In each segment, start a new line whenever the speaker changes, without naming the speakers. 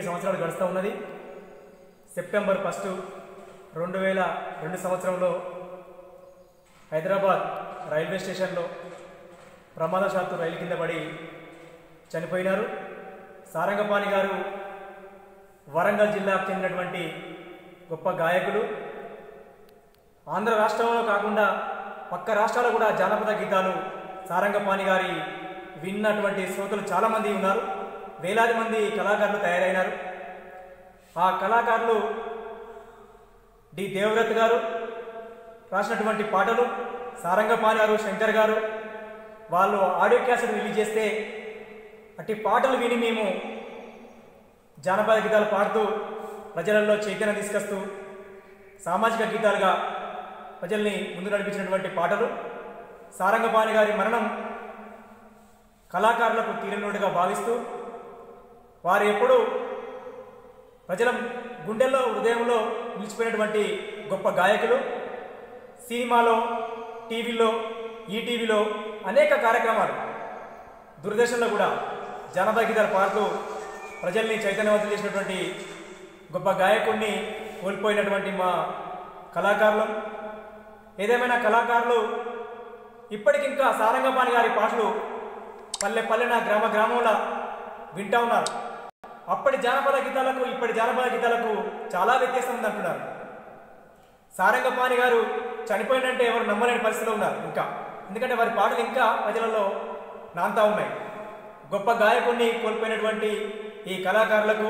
ఏడు సంవత్సరాలు గడుస్తూ ఉన్నది సెప్టెంబర్ ఫస్ట్ రెండు వేల రెండు సంవత్సరంలో హైదరాబాద్ రైల్వే స్టేషన్లో ప్రమాదశాత్తు రైలు కింద పడి చనిపోయినారు సారంగపాణి గారు వరంగల్ జిల్లాకు చెందినటువంటి గొప్ప గాయకులు ఆంధ్ర రాష్ట్రంలో కాకుండా పక్క రాష్ట్రాల్లో కూడా జానపద గీతాలు సారంగపాణి గారి విన్నటువంటి శ్రోతలు చాలామంది ఉన్నారు వేలాది మంది కళాకారులు తయారైనారు ఆ కళాకారులు డి దేవవ్రత్ గారు రాసినటువంటి పాటలు సారంగపాణి గారు శంకర్ గారు వాళ్ళు ఆడియో క్యాసెట్ రిలీజ్ చేస్తే అట్టి పాటలు విని మేము జానపద గీతాలు పాడుతూ ప్రజలలో చైతన్యం తీసుకొస్తూ సామాజిక గీతాలుగా ప్రజల్ని ముందు నడిపించినటువంటి పాటలు సారంగపాణి గారి మరణం కళాకారులకు తీరనోడుగా భావిస్తూ వారు ఎప్పుడూ ప్రజల గుండెల్లో హృదయంలో నిలిచిపోయినటువంటి గొప్ప గాయకులు సినిమాలో టీవీలో ఈటీవీలో అనేక కార్యక్రమాలు దూరదర్శన్లో కూడా జనపద గీతాలు పాడుతూ ప్రజల్ని చైతన్యవంతం చేసినటువంటి గొప్ప గాయకుడిని కోల్పోయినటువంటి మా కళాకారులు ఏదేమైనా కళాకారులు ఇప్పటికింకా సారంగపాణి గారి పాటలు పల్లె పల్లెన గ్రామ గ్రామంలో వింటా ఉన్నారు అప్పటి జానపద గీతాలకు ఇప్పటి జానపద గీతాలకు చాలా వ్యత్యాసం ఉంది అంటున్నారు సారంగపాణి గారు చనిపోయినంటే ఎవరు నమ్మలేని పరిస్థితిలో ఉన్నారు ఇంకా ఎందుకంటే వారి పాటలు ఇంకా ప్రజలలో నాంతా ఉన్నాయి గొప్ప గాయకుడిని కోల్పోయినటువంటి ఈ కళాకారులకు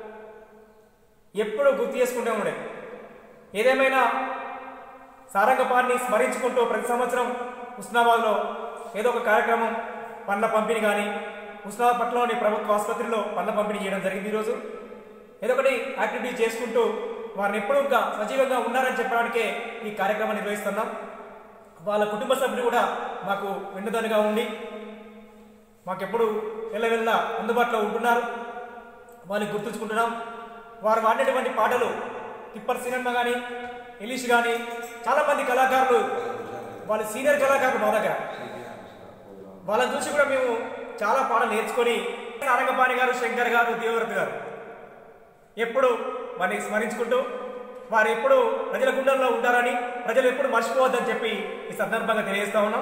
ఎప్పుడూ గుర్తు చేసుకుంటూ ఉండే ఏదేమైనా సారంగపాణిని స్మరించుకుంటూ ప్రతి సంవత్సరం హుస్నాబాద్లో ఏదో ఒక కార్యక్రమం పండ్ల పంపిణీ కానీ హుస్నాబాద్ పట్నంలోని ప్రభుత్వ ఆసుపత్రిలో పండ్ల పంపిణీ చేయడం జరిగింది ఈరోజు ఏదో ఒకటి యాక్టివిటీ చేసుకుంటూ వారిని ఎప్పుడూ ఇంకా సజీవంగా ఉన్నారని చెప్పడానికే ఈ కార్యక్రమం నిర్వహిస్తున్నాం వాళ్ళ కుటుంబ సభ్యులు కూడా మాకు వెన్నుదన్నుగా ఉండి మాకెప్పుడు వెళ్ళ అందుబాటులో ఉంటున్నారు వాళ్ళని గుర్తుంచుకుంటున్నాం వారు వాడినటువంటి పాటలు తిప్పర్ సినిమా కానీ ఎలీష్ కానీ చాలామంది కళాకారులు వాళ్ళ సీనియర్ కళాకారులు మా దగ్గర వాళ్ళని చూసి కూడా మేము చాలా పాటలు నేర్చుకొని నారంగపాణి గారు శంకర్ గారు దేవవ్రత్ గారు ఎప్పుడు వారిని స్మరించుకుంటూ వారు ఎప్పుడు ప్రజల గుండెల్లో ఉంటారని ప్రజలు ఎప్పుడు మర్చిపోవద్దని చెప్పి ఈ సందర్భంగా తెలియజేస్తా ఉన్నాం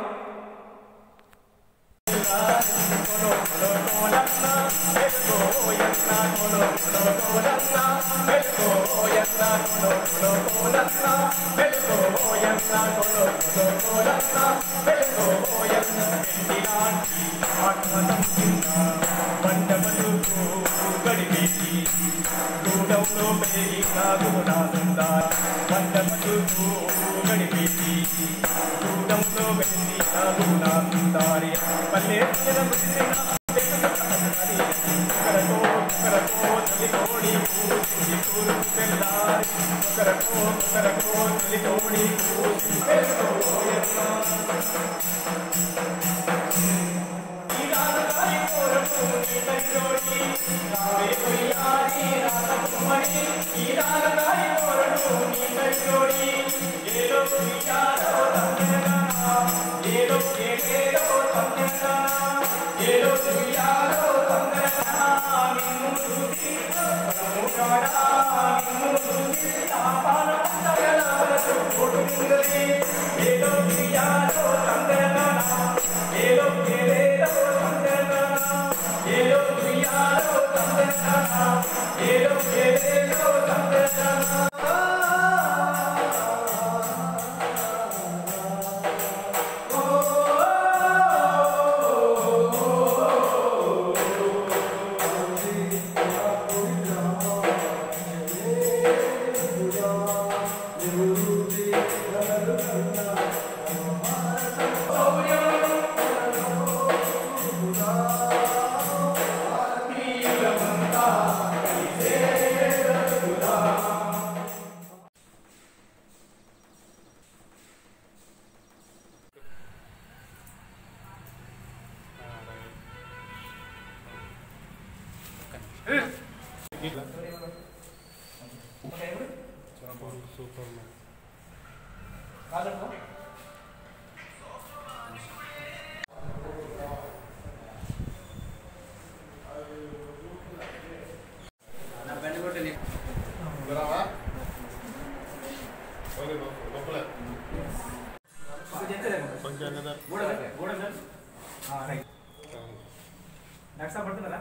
నక్సా పడుతున్నారా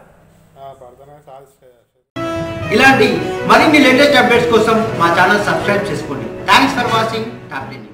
ఇలాంటి మరిన్ని లేటెస్ట్ అప్డేట్స్ కోసం మా ఛానల్ సబ్స్క్రైబ్ చేసుకోండి థ్యాంక్స్ ఫర్ వాచింగ్ టాప్